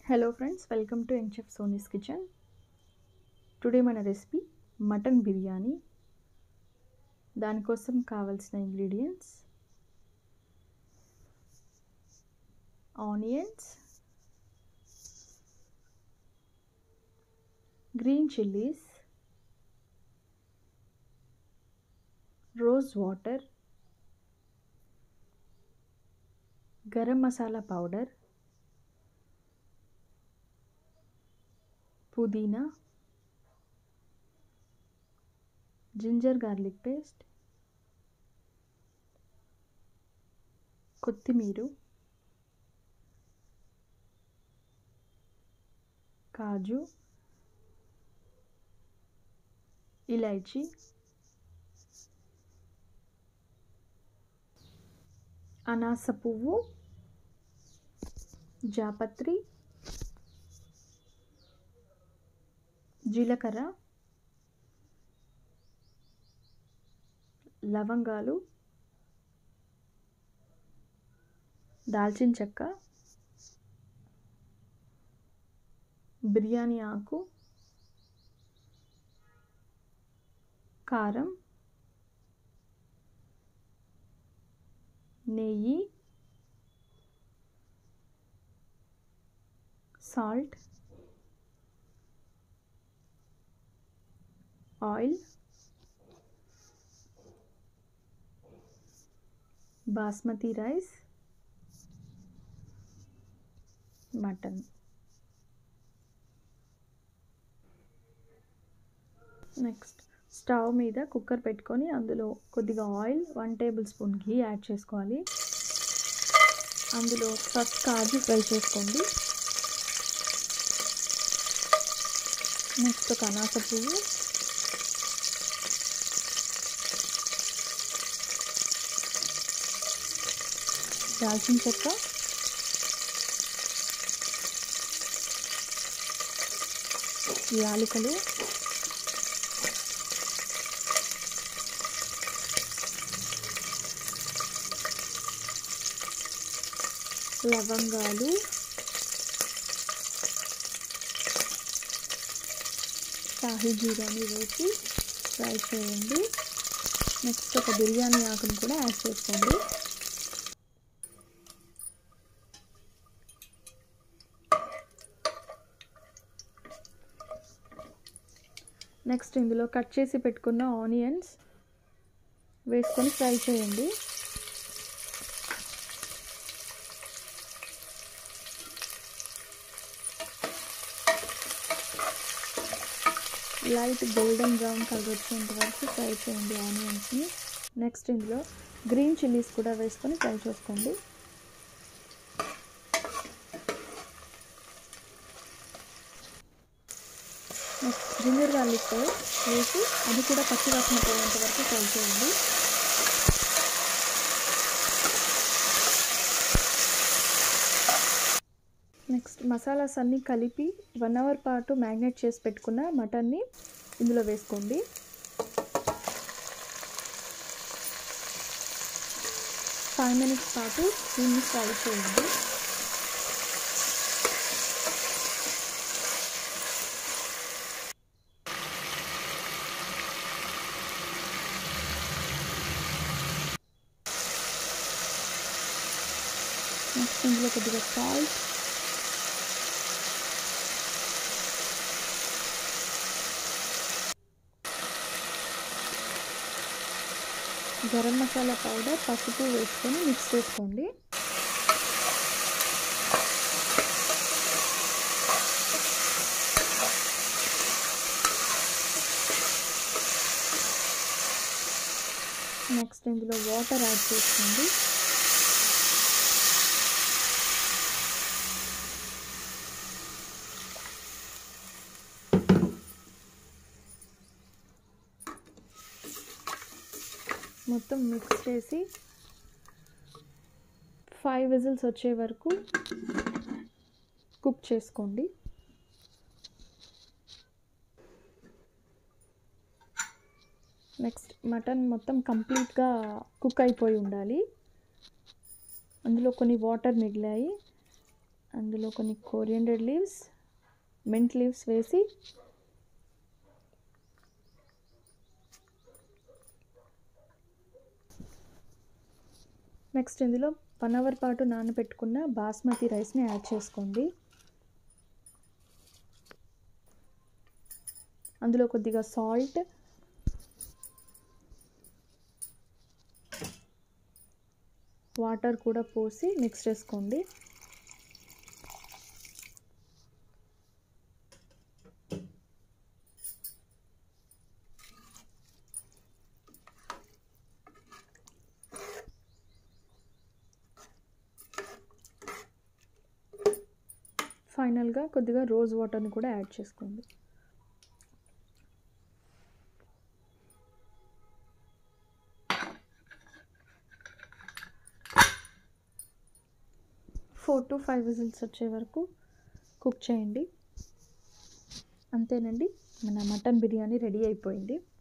hello friends welcome to young chef Soni's kitchen today మన recipe mutton biryani దానికోసం కావాల్సిన ingredients onions green chillies rose water garam masala powder pudina ginger garlic paste kothimeera kaju elaichi అనాస పువ్వు జాపత్రి జీలకర్ర లవంగాలు దాల్చిన చెక్క బిర్యానీ ఆకు కారం నెయ్యి salt oil basmati rice mutton next stove మీద కుక్కర్ పెట్టుకొని అందులో కొద్దిగా ఆయిల్ one tablespoon ghee add చేసుకోవాలి అందులో ఫస్ట్ కాజు ఫ్రై చేసుకోండి నెక్స్ట్ ఒక అనాస పువ్వు దాల్చిన చెక్క యాలకులు లవంగాలు షాహీ జీరాని వేసి ఫ్రై చేయండి నెక్స్ట్ ఒక బిర్యానీ ఆకును కూడా యాడ్ చేసుకోండి నెక్స్ట్ ఇందులో కట్ చేసి పెట్టుకున్న ఆనియన్స్ వేసుకొని ఫ్రై చేయండి లైట్ గోల్డెన్ బ్రౌన్ కలర్ వచ్చేంత వరకు ఫ్రై చేయండి ఆనియన్స్ని నెక్స్ట్ ఇందులో గ్రీన్ చిల్లీస్ కూడా వేసుకొని ఫ్రై చేసుకోండి నెక్స్ట్ జింజర్ గార్లిక్ పేస్ట్ వేసి అది కూడా పచ్చి వాసన పోయేంత వరకు ఫ్రై చేయండి నెక్స్ట్ మసాలాస్ అన్నీ కలిపి వన్ అవర్ పాటు మ్యాగ్నేట్ చేసి పెట్టుకున్న మటన్ని ఇందులో వేసుకోండి ఫైవ్ మినిట్స్ పాటు దీన్ని ఫ్రై చేయండి నెక్స్ట్ ఇందులో కొద్దిగా సాల్ట్ గరం మసాలా పౌడర్ పసుపు వేసుకొని మిక్స్ చేసుకోండి నెక్స్ట్ ఇందులో వాటర్ యాడ్ చేసుకోండి మొత్తం మిక్స్ చేసి ఫైవ్ విజిల్స్ వచ్చే వరకు కుక్ చేసుకోండి నెక్స్ట్ మటన్ మొత్తం కంప్లీట్గా కుక్ అయిపోయి ఉండాలి అందులో కొన్ని వాటర్ మిగిలాయి అందులో కొన్ని కోరియండర్ లీవ్స్ మింట్ లీవ్స్ వేసి నెక్స్ట్ ఇందులో వన్ అవర్ పాటు నానబెట్టుకున్న బాస్మతి రైస్ని యాడ్ చేసుకోండి అందులో కొద్దిగా సాల్ట్ వాటర్ కూడా పోసి మిక్స్ చేసుకోండి ఫైనల్గా కొద్దిగా రోజ్ వాటర్ని కూడా యాడ్ చేసుకోండి ఫోర్ టు ఫైవ్ విజిల్స్ వచ్చే వరకు కుక్ చేయండి అంతేనండి మన మటన్ బిర్యానీ రెడీ అయిపోయింది